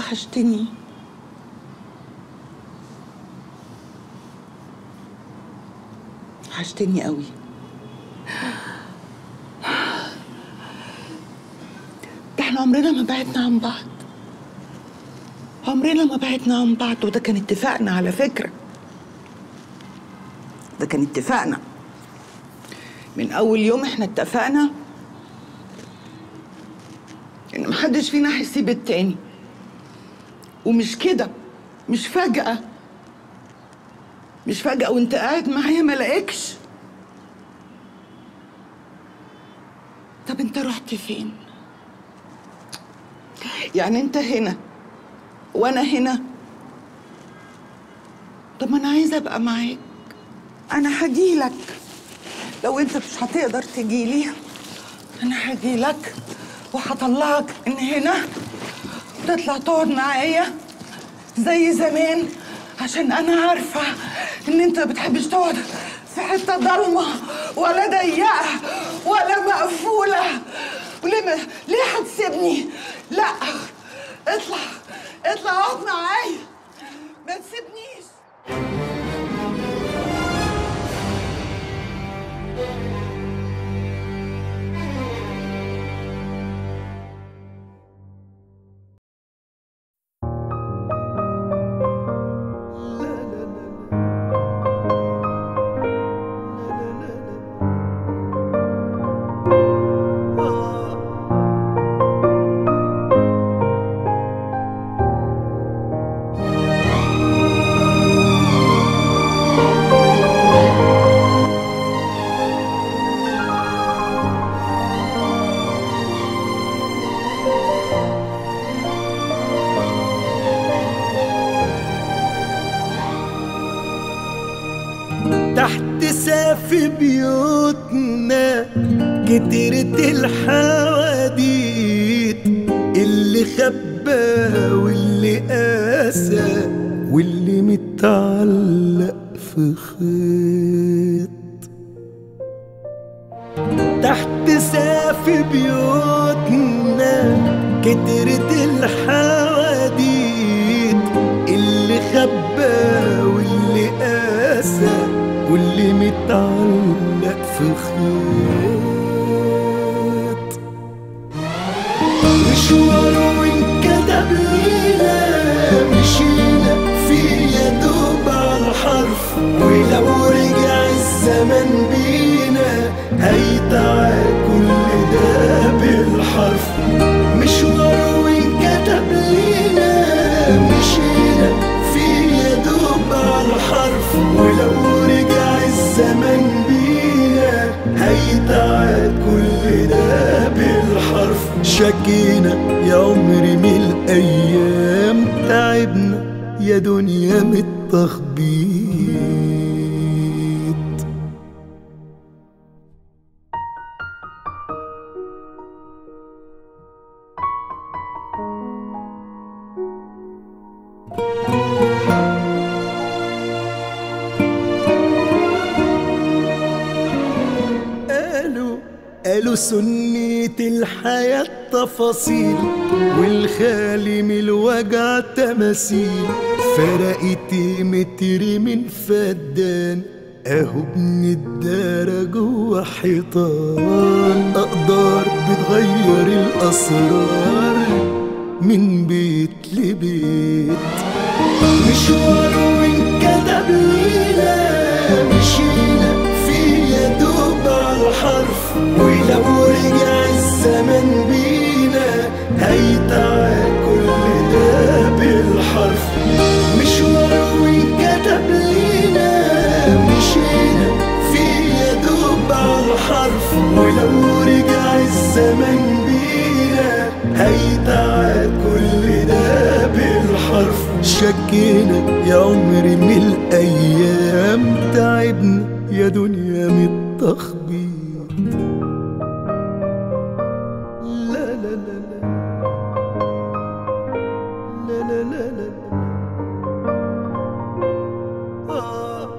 وحشتني وحشتني قوي ده احنا عمرنا ما بعدنا عن بعض عمرنا ما بعدنا عن بعض وده كان اتفاقنا على فكرة ده كان اتفاقنا من أول يوم احنا اتفقنا إن محدش فينا هيسيب التاني ومش كده مش فجأة مش فجأة وانت قاعد معايا ما لاقيكش طب انت رحت فين؟ يعني انت هنا وانا هنا طب ما انا عايزه ابقى معاك انا هجيلك لو انت مش هتقدر تجيلي انا هجيلك وهطلعك من هنا تطلع تقعد معايا زي زمان عشان انا عارفه ان انت ما بتحبش تقعد في حته ضلمه ولا ضيقه ولا مقفوله وليه ما... ليه هتسيبني لا اطلع اطلع اقعد معايا ما تسيبنيش تحت سقف بيوتنا كترت الحواديت اللي خبى واللي قاسى واللي متعلق في خيط تحت سقف بيوتنا كترت الحواديت اللي خبى واللي قاسى واللي متعلق في خيط مشوار وانكتب لينا مشينا في يا دوب على الحرف ولو رجع الزمن بينا هيتعاد كل ده بالحرف مشوار وانكتب لينا مشينا في يا دوب على الحرف ولو رجع الزمن بينا هيتعاد كل ده بالحرف شكينا يا عمري من الايام تعبنا يا دنيا من التخبيط قالوا قالوا سنية الحياة تفاصيل والخالي من الوجع تماثيل فرقت متر من فدان اهو ابن الدار جوه حيطان اقدار بتغير الاسرار من بيت لبيت مشوار وانكتب لينا مشينا في يا دوب على الحرف ولو رجع الزمن بينا هيتعاد كل ده بالحرف مشوار وانكتب لينا مشينا في يا دوب على الحرف ولو رجع الزمن بينا هيتعاد كل ده بالحرف شكينا يا عمري من الايام تعبنا يا دنيا من التخبيط لا لا لا لا لا لا لا لا آه.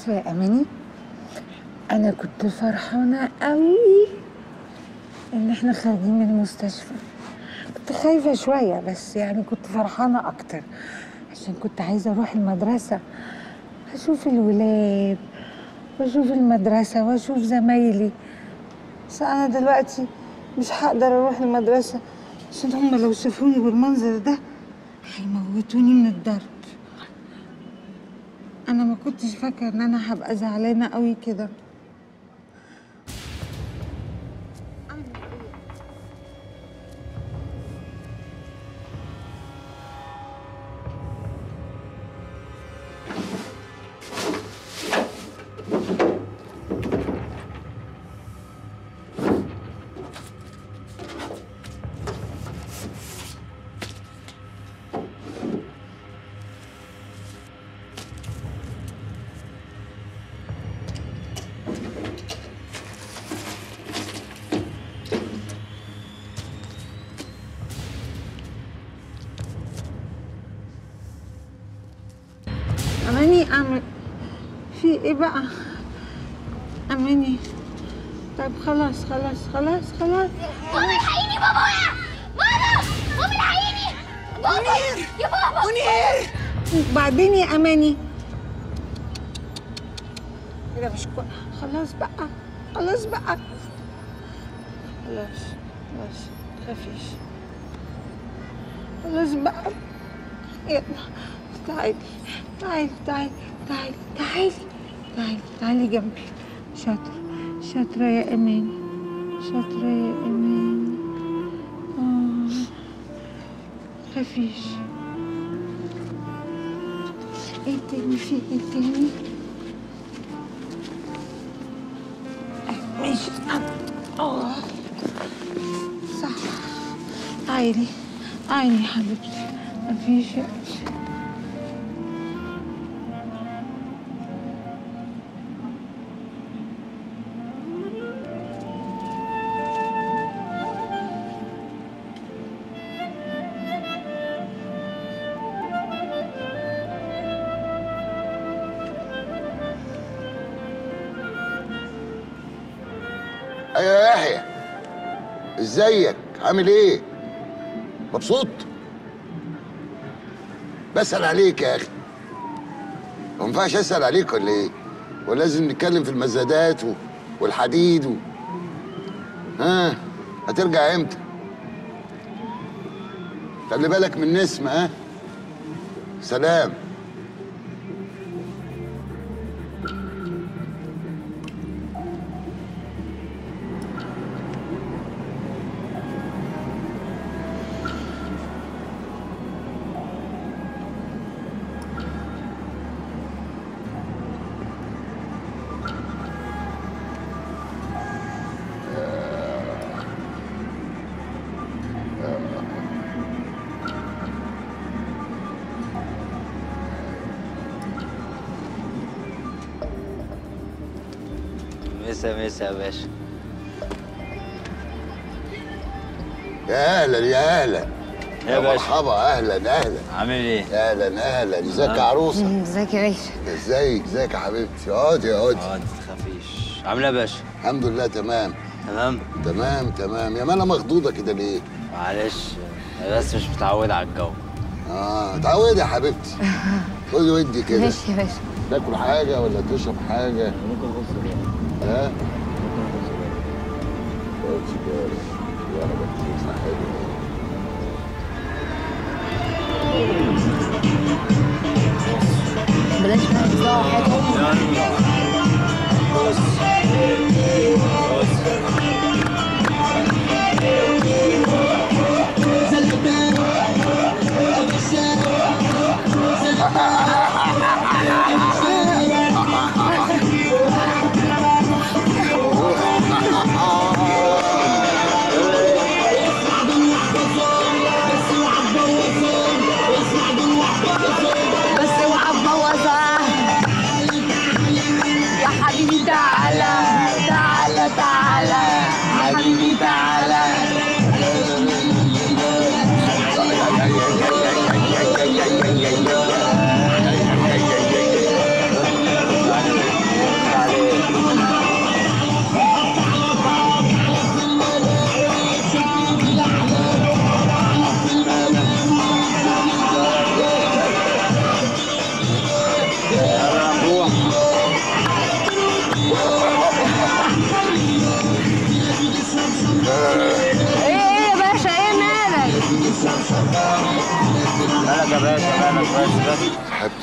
عارفة يا أماني أنا كنت فرحانة قوي إن إحنا خارجين من المستشفى كنت خايفة شوية بس يعني كنت فرحانة أكتر عشان كنت عايزة أروح المدرسة أشوف الولاد وأشوف المدرسة وأشوف زمايلي بس أنا دلوقتي مش هقدر أروح المدرسة عشان هما لو شافوني بالمنظر ده هيموتوني من الضرب انا ما كنتش فاكره ان انا هبقى زعلانه قوي كده اماني اعمل في ايه بقى اماني طيب خلاص خلاص خلاص خلاص ماما الحقيني بابا وقع ماما ماما الحقيني بابا يا بابا منير وبعدين يا اماني كده مش كويس خلاص بقى خلاص بقى خلاص خلاص تخافيش خلاص بقى يلا تعالي تعالي تعالي تعالي تعالي تعالي تعالي جنبي شاطرة شاطرة يا اماني شاطرة يا اماني اه تخافيش ايه تاني في ايه تاني آه، ماشي اه صح عيني عيني يا حبيبتي مفيش ايوه يا يحيى ازيك عامل ايه مبسوط بسأل عليك يا اخي ما ينفعش اسأل عليك ولا ايه ولازم نتكلم في المزادات و... والحديد و... ها هترجع امتى خلي بالك من نسمة ها سلام مسا مسا يا باشا يا اهلا يا اهلا يا باشا. مرحبا اهلا اهلا عامل ايه؟ اهلا اهلا ازيك يا عروسه ازيك يا باشا ازيك ازيك يا حبيبتي اقعدي اقعدي اه انت تخافيش عامل ايه يا باشا؟ الحمد لله تمام تمام؟ تمام تمام يا ما انا مخضوضه كده ليه معلش انا بس مش متعود على الجو اه اتعودي يا حبيبتي خدي ودي كده ماشي يا باشا تاكل حاجه ولا تشرب حاجه ممكن اغص ها خد سيجاره سيجاره بطيخه حلوه بلاش بقى حاجه بس اوعى تبوظها يا حبيبي تعالى تعالى تعالى حبيبي تعالى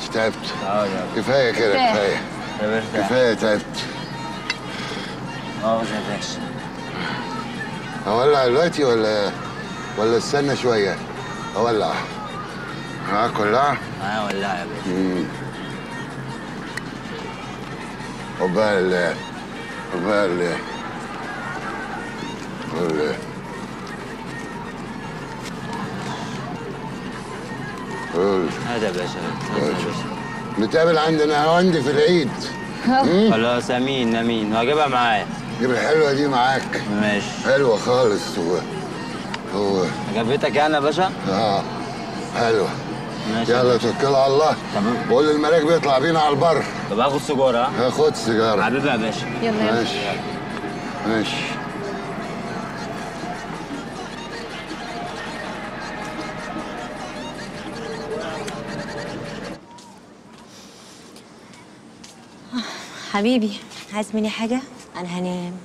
تعبت اه يا كفايه كده كفايه يا باشا كفايه تعبت اه يا باشا اولع دلوقتي ولا ولا استنى شويه اولع معاك ولع اه ولا يا باشا عقبال عقبال عقبال قول هذا يا باشا هذا يا باشا نتقابل عندنا عندي في العيد خلاص امين امين وهجيبها معايا جيب الحلوه دي معاك ماشي حلوه خالص هو هو عجبتك يعني يا باشا اه حلوه ماشي يلا توكل على الله تمام. بقول للملاك بيطلع بينا على البر طب هاخد سيجاره ها هاخد سيجاره حبيبي يا باشا يلا يلا ماشي ماشي حبيبي عايز مني حاجة؟ أنا هنام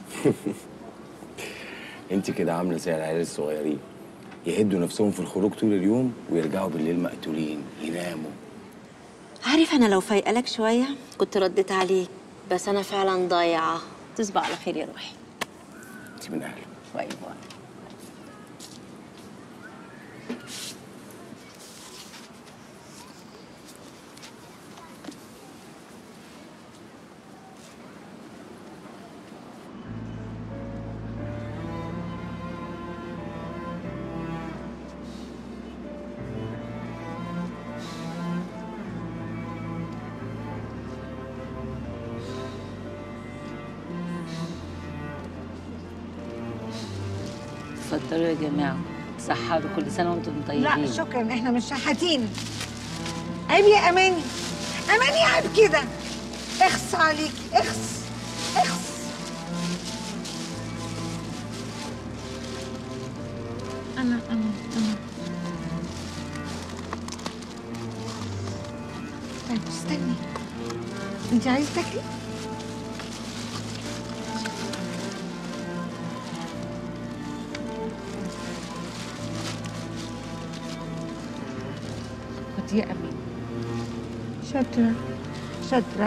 انت كده عامله زي العيال الصغيرين يهدوا نفسهم في الخروج طول اليوم ويرجعوا بالليل مقتولين يناموا عارف أنا لو فايقة لك شوية كنت رديت عليك بس أنا فعلا ضايعة تصبح على خير يا روحي انت من اهله باي باي اتفضلوا يا جماعة تسحروا كل سنة وانتم طيبين لا شكرا احنا مش شحاتين عيب يا اماني اماني عيب كده اخس عليكي اخس اخس انا انا انا طيب استني انت عايزه تاكلي خدي يا امين شاطره شاطره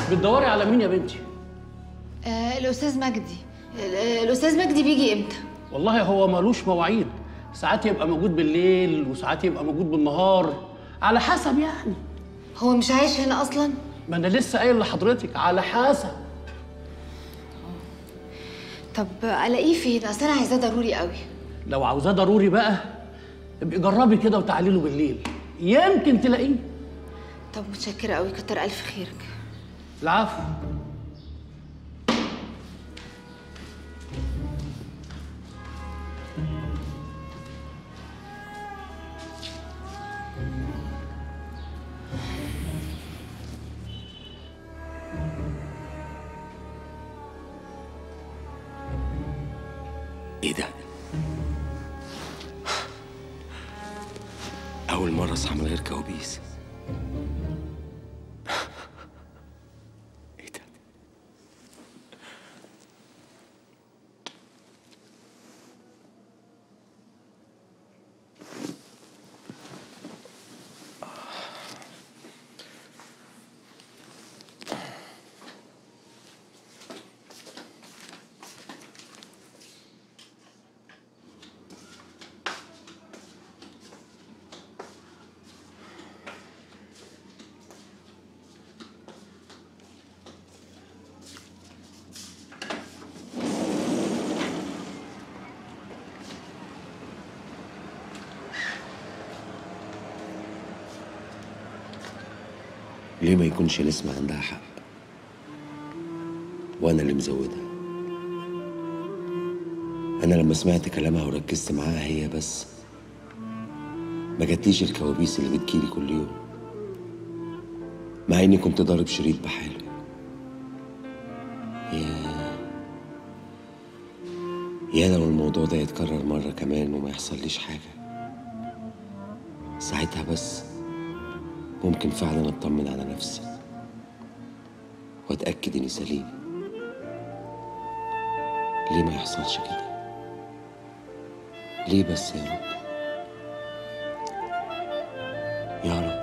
بتدوري على مين يا بنتي آه الاستاذ مجدي ال- الاستاذ مجدي بيجي امتى والله هو ملوش مواعيد ساعات يبقى موجود بالليل وساعات يبقى موجود بالنهار على حسب يعني هو مش عايش هنا اصلا ما انا لسه قايل لحضرتك على حسب طب الاقيه فين اصل انا عايزاه ضروري قوي لو عاوزاه ضروري بقى ابقي جربي كده وتعالي له بالليل يمكن تلاقيه طب متشكره قوي كتر الف خيرك العفو ايه ده؟ أول مرة أصحى من غير كوابيس ايه ده؟ ليه ما يكونش نسمة عندها حق وأنا اللي مزودها أنا لما سمعت كلامها وركزت معاها هي بس ما جاتليش الكوابيس اللي بتجيلي كل يوم مع إني كنت ضارب شريط بحاله يا يا لو الموضوع ده يتكرر مرة كمان وما يحصليش حاجة ساعتها بس ممكن فعلا اطمن على نفسي واتاكد اني سليم ليه ما يحصلش كده ليه بس يا رب يا رب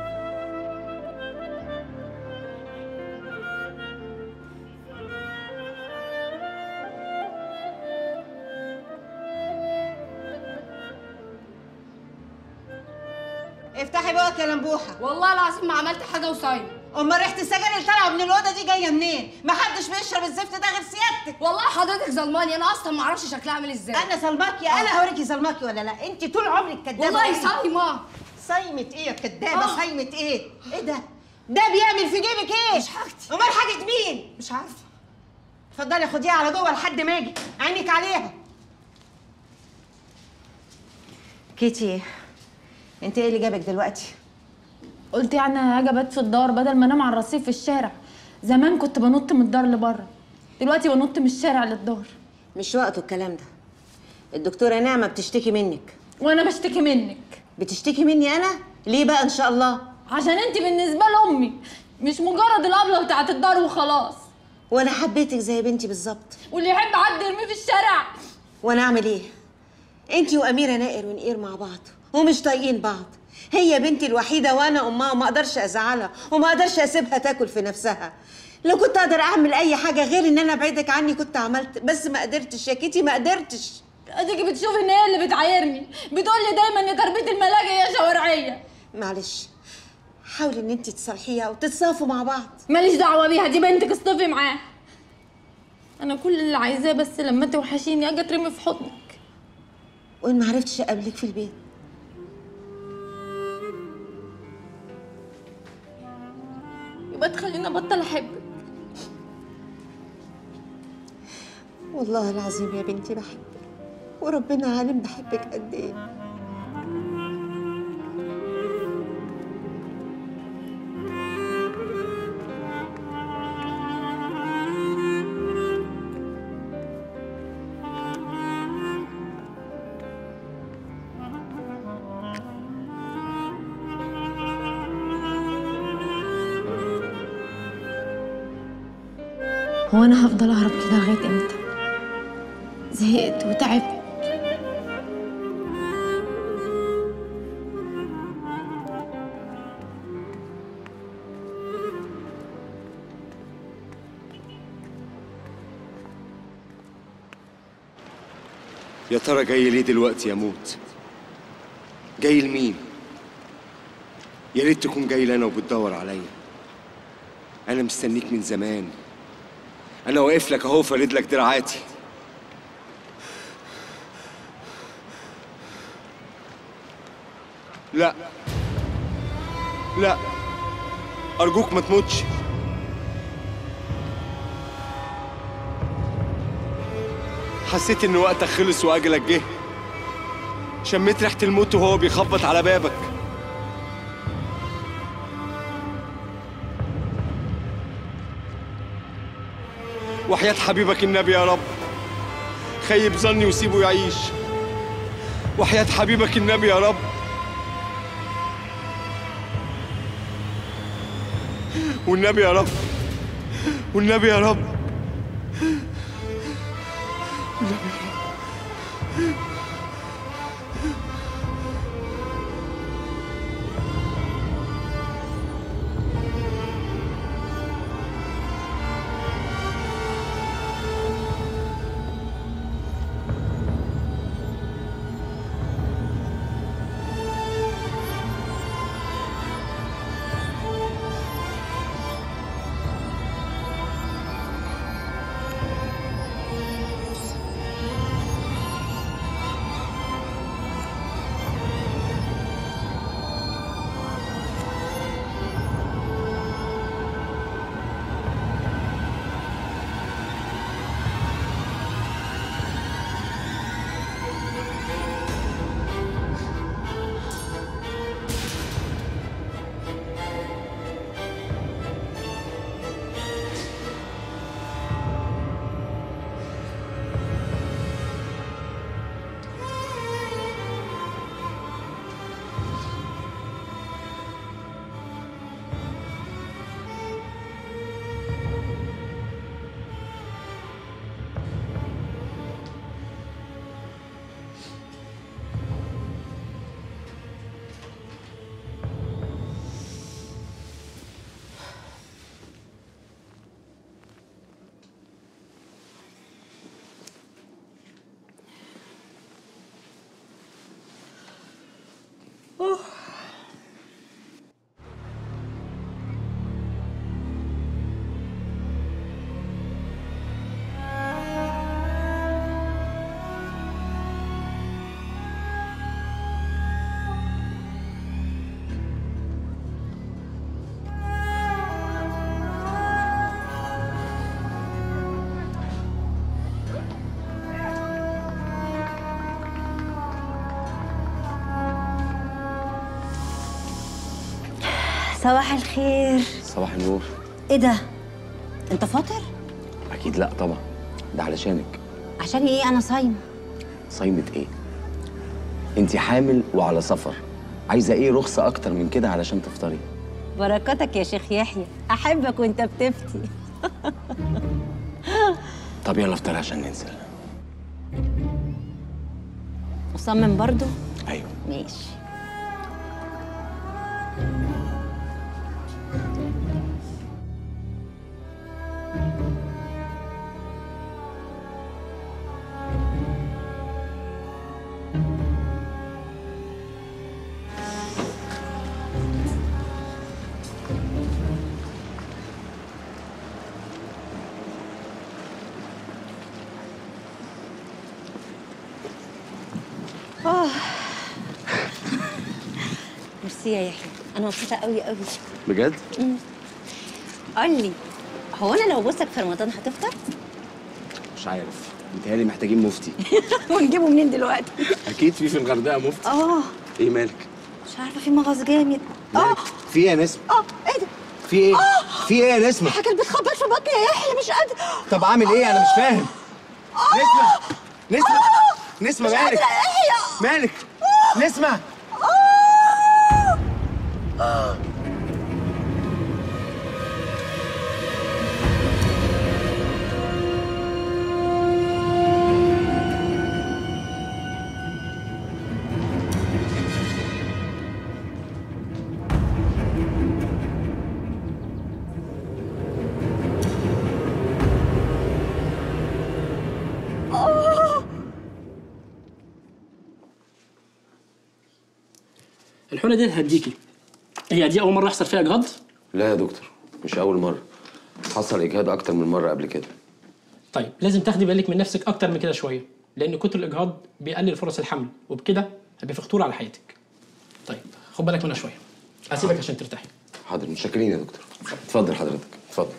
افتحي بقك يا لمبوحه والله العظيم ما عملت حاجه وصايمه امال ريحه السجاير اللي طالعه من الاوضه دي جايه منين ما حدش بيشرب الزفت ده غير سيادتك والله حضرتك ظلماني انا اصلا ما اعرفش شكلها عامل ازاي انا ظلماكي انا هوريكي ظلماكي ولا لا انت طول عمرك كدابه والله وعينك. صايمه صايمه ايه يا كدابه آه. صايمه ايه ايه ده ده بيعمل في جيبك ايه مش حاجتي. امال حاجه مين مش عارفه اتفضلي خديها على جوه لحد ما اجي عينك عليها كيتي انت ايه اللي جابك دلوقتي قلت يعني هاجي ابات في الدار بدل ما انام على الرصيف في الشارع زمان كنت بنط من الدار لبره دلوقتي بنط من الشارع للدار مش وقته الكلام ده الدكتوره نعمه بتشتكي منك وانا بشتكي منك بتشتكي مني انا ليه بقى ان شاء الله عشان انت بالنسبه لامي مش مجرد الابله بتاعت الدار وخلاص وانا حبيتك زي بنتي بالظبط واللي يحب حد يرميه في الشارع وانا اعمل ايه انت واميره نائر ونقير مع بعض ومش طايقين بعض هي بنتي الوحيده وانا امها وما اقدرش ازعلها وما اقدرش اسيبها تاكل في نفسها لو كنت اقدر اعمل اي حاجه غير ان انا ابعدك عني كنت عملت بس ما قدرتش يا كيتي ما قدرتش اديكي بتشوفي ان هي اللي بتعايرني بتقول لي دايما ان تربيه الملاجئ هي شوارعيه معلش حاولي ان انت تصالحيها وتتصافوا مع بعض ماليش دعوه بيها دي بنتك اصطفي معاها انا كل اللي عايزاه بس لما توحشيني اجي اترمي في حضنك وان ما عرفتش اقابلك في البيت يبقى تخليني ابطل احبك والله العظيم يا بنتي بحبك وربنا عالم بحبك قد ايه هو انا هفضل اهرب كده لغايه امتى زهقت وتعبت يا ترى جاي ليه دلوقتي يا موت جاي لمين يا ريت تكون جاي لي انا وبتدور عليا انا مستنيك من زمان انا واقف لك اهو فارد لك دراعاتي لا لا ارجوك ما تموتش حسيت ان وقتك خلص واجلك جه شميت ريحه الموت وهو بيخبط على بابك وحياة حبيبك النبي يا رب خيب ظني وسيبه يعيش وحياة حبيبك النبي يا رب والنبي يا رب والنبي يا رب والنبي يا رب صباح الخير صباح النور ايه ده انت فاطر اكيد لا طبعا ده علشانك عشان ايه انا صايمه صايمة ايه انت حامل وعلى سفر عايزه ايه رخصه اكتر من كده علشان تفطري بركاتك يا شيخ يحيى احبك وانت بتفتي طب يلا افطري عشان ننزل مصمم برضو ايوه ماشي آه. ميرسي يا يحيى انا مبسوطه قوي قوي بجد مم. قول لي هو انا لو بوسك في رمضان هتفطر مش عارف متهيألي محتاجين مفتي ونجيبه منين دلوقتي اكيد في في الغردقه مفتي اه ايه مالك مش عارفه في مغص جامد اه في ايه يا نسمة اه ايه ده في ايه في ايه يا نسمة حاجه بتخبط في بطني يا يحيى مش قادره طب اعمل ايه انا مش فاهم نسمة نسمة نسمة مش مالك قادرة يا يحيى. مالك نسمة الحقنه دي هديكي هي دي اول مره يحصل فيها اجهاض لا يا دكتور مش اول مره حصل اجهاد اكتر من مره قبل كده طيب لازم تاخدي بالك من نفسك اكتر من كده شويه لان كتر الاجهاض بيقلل فرص الحمل وبكده هيبقى في خطوره على حياتك طيب خد بالك منها شويه هسيبك عشان ترتاحي حاضر متشكرين يا دكتور اتفضل حضرتك اتفضل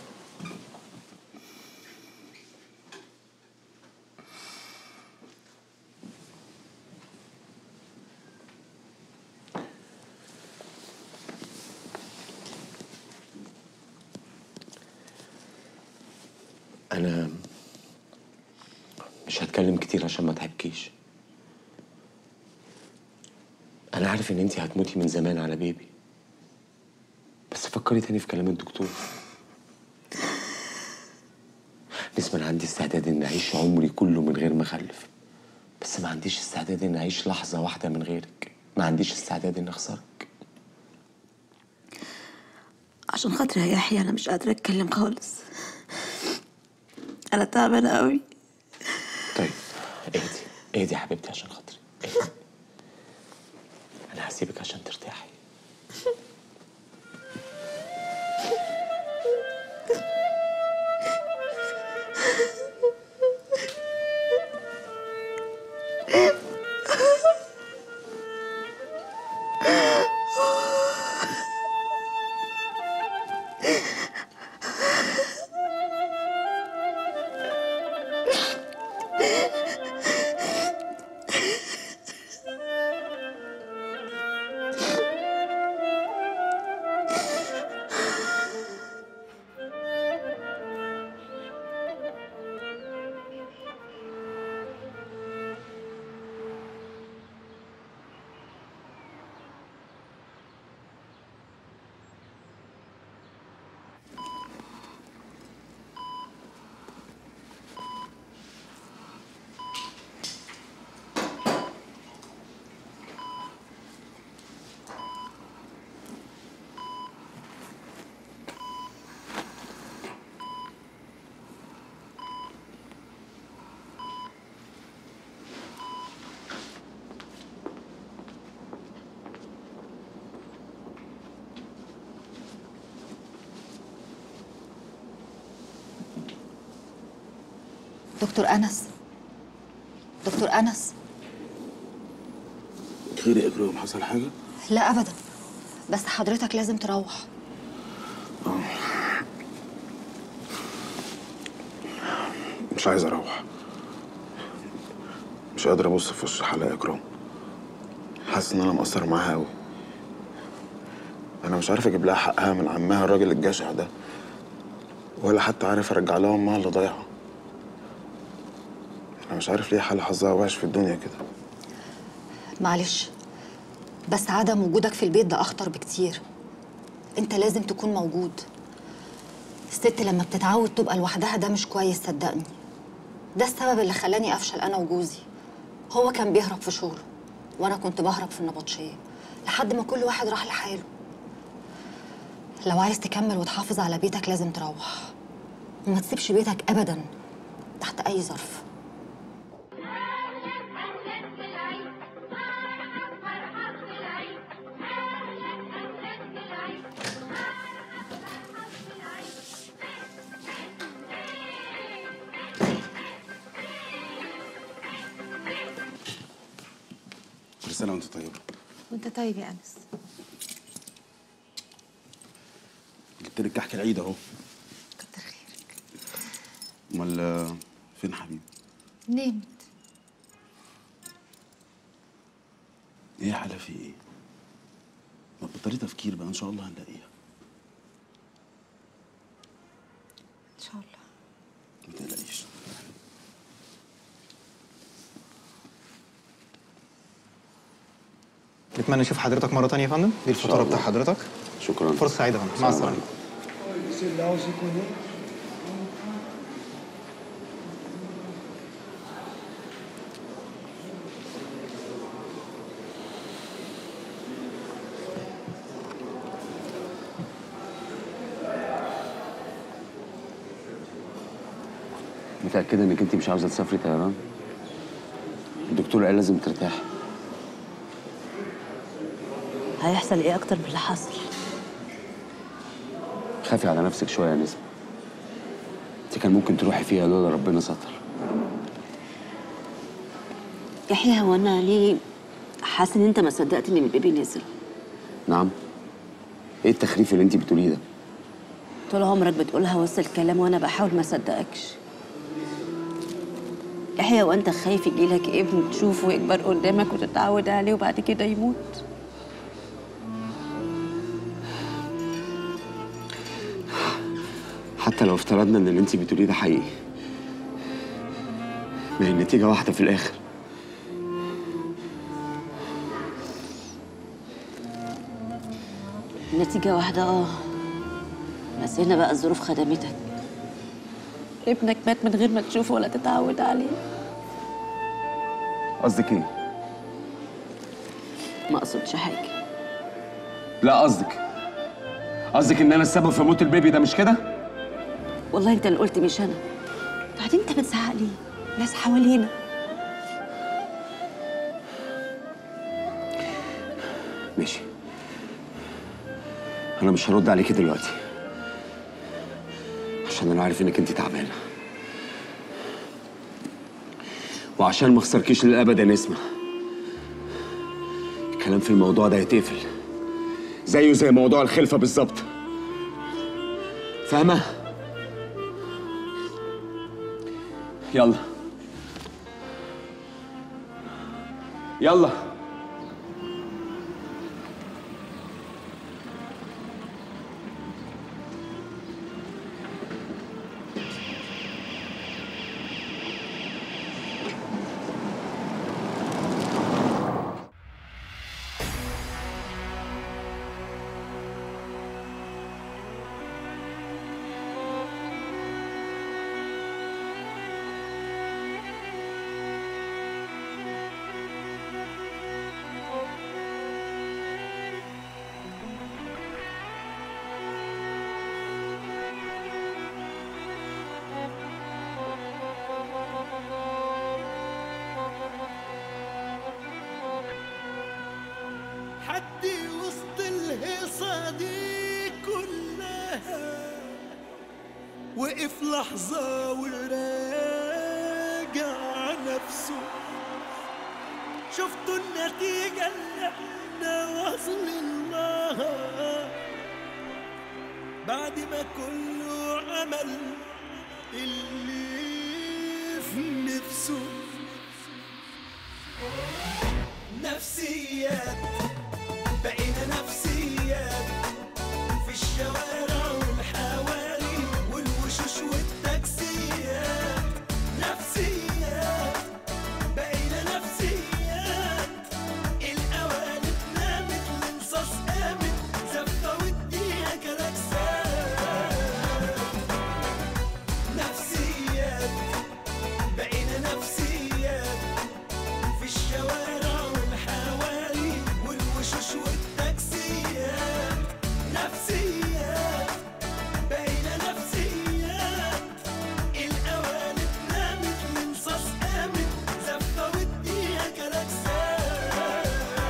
انا مش هتكلم كتير عشان ما تعبكيش انا عارف ان انتي هتموتي من زمان على بيبي بس فكري تاني في كلام الدكتور نسمة انا عندي استعداد ان اعيش عمري كله من غير ما اخلف بس ما عنديش استعداد ان اعيش لحظة واحدة من غيرك ما عنديش استعداد ان اخسرك عشان خاطري يا يحيى انا مش قادره اتكلم خالص انا تعبانه قوي طيب اهدي اهدي يا حبيبتي عشان خاطري اهدي انا هسيبك عشان ترتاحي دكتور أنس دكتور أنس خير يا إكرام حصل حاجة؟ لا أبدا بس حضرتك لازم تروح مش عايز أروح مش قادر أبص في وش حلا يا إكرام حاسس إن أنا مقصر معاها أوي أنا مش عارف أجيب لها حقها من عمها الراجل الجشع ده ولا حتى عارف أرجع لها أمها اللي ضايعة أنا مش عارف ليه حلا حظها وحش في الدنيا كده معلش بس عدم وجودك في البيت ده أخطر بكتير أنت لازم تكون موجود الست لما بتتعود تبقى لوحدها ده مش كويس صدقني ده السبب اللي خلاني أفشل أنا وجوزي هو كان بيهرب في شغله وأنا كنت بهرب في النبطشية لحد ما كل واحد راح لحاله لو عايز تكمل وتحافظ على بيتك لازم تروح وما تسيبش بيتك أبدا تحت أي ظرف كل سنة وأنت طيبة وانت طيب يا انس جبت لك كحك العيد أهو كتر خيرك أمال آه، فين حبيبي؟ نمت إيه يا حلا في إيه؟ ما تبطلي تفكير بقى إن شاء الله هنلاقيها ان شاء الله ما تقلقيش نتمنى نشوف حضرتك مرة تانية يا فندم دي الفاتورة بتاع حضرتك شكرا فرصة سعيدة يا فندم مع السلامة متأكدة إنك أنت مش عاوزة تسافري طيران؟ الدكتور قال لازم ترتاحي هيحصل ايه اكتر من اللي حصل خافي على نفسك شويه يا نسمه انت كان ممكن تروحي فيها لولا ربنا ستر يحيى هو انا ليه حاسس ان انت ما صدقت ان البيبي نزل نعم ايه التخريف اللي انت بتقوليه ده طول عمرك بتقولها وسط الكلام وانا بحاول ما اصدقكش يحيى وانت خايف يجيلك ابن تشوفه يكبر قدامك وتتعود عليه وبعد كده يموت حتى لو افترضنا ان اللي انت بتقوليه ده حقيقي ما هي النتيجه واحده في الاخر النتيجة واحدة اه بس هنا بقى الظروف خدمتك ابنك مات من غير ما تشوفه ولا تتعود عليه قصدك ايه ما اقصدش حاجة لا قصدك قصدك ان انا السبب في موت البيبي ده مش كده والله انت اللي قلت مش انا بعدين انت بتزعق ليه ناس حوالينا ماشي انا مش هرد عليكي دلوقتي عشان انا عارف انك انت تعبانه وعشان ما اخسركيش للابد يا نسمه الكلام في الموضوع ده يتقفل زيه زي موضوع الخلفه بالظبط فاهمه يلا يلا حدي وسط الهيصة دي كلها وقف لحظة وراجع نفسه شفتوا النتيجة اللي احنا واصلين لها بعد ما كله عمل اللي في نفسه نفسيات بقينا نفسيات في الشوارع والحواري والوشوش والتاكسيات نفسيات بقينا نفسيات القوالب نامت الانصاص قامت زفة والدنيا كلاكسات نفسيات بقينا نفسيات في الشوارع والحواري والوشوش والتاكسيات نفسيات بقينا نفسيات القوالب نامت الانصاص قامت زفة والدنيا كلاكسات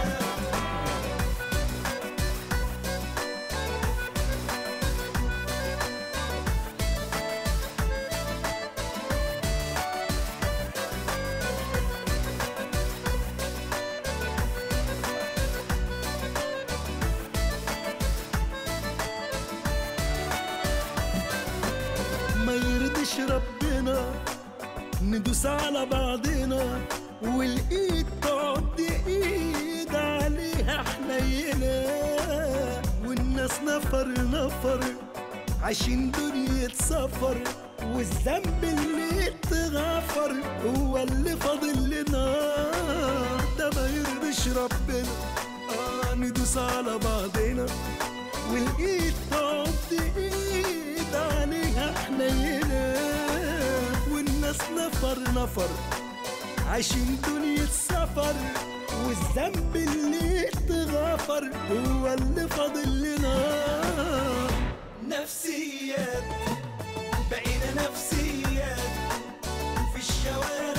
ما يرضيش ربنا ندوس على بعضنا والايد تقعد ايد عليها حنينة والناس نفر نفر عايشين دنيا سفر والذنب اللي اتغفر هو اللي فاضل لنا ده ما يرضيش ربنا اه ندوس على بعضنا والايد تقعد ايد عليها حنينة والناس نفر نفر عايشين دنيا سفر والذنب اللي اتغفر هو اللي فاضل لنا نفسيات بقينا نفسيات في الشوارع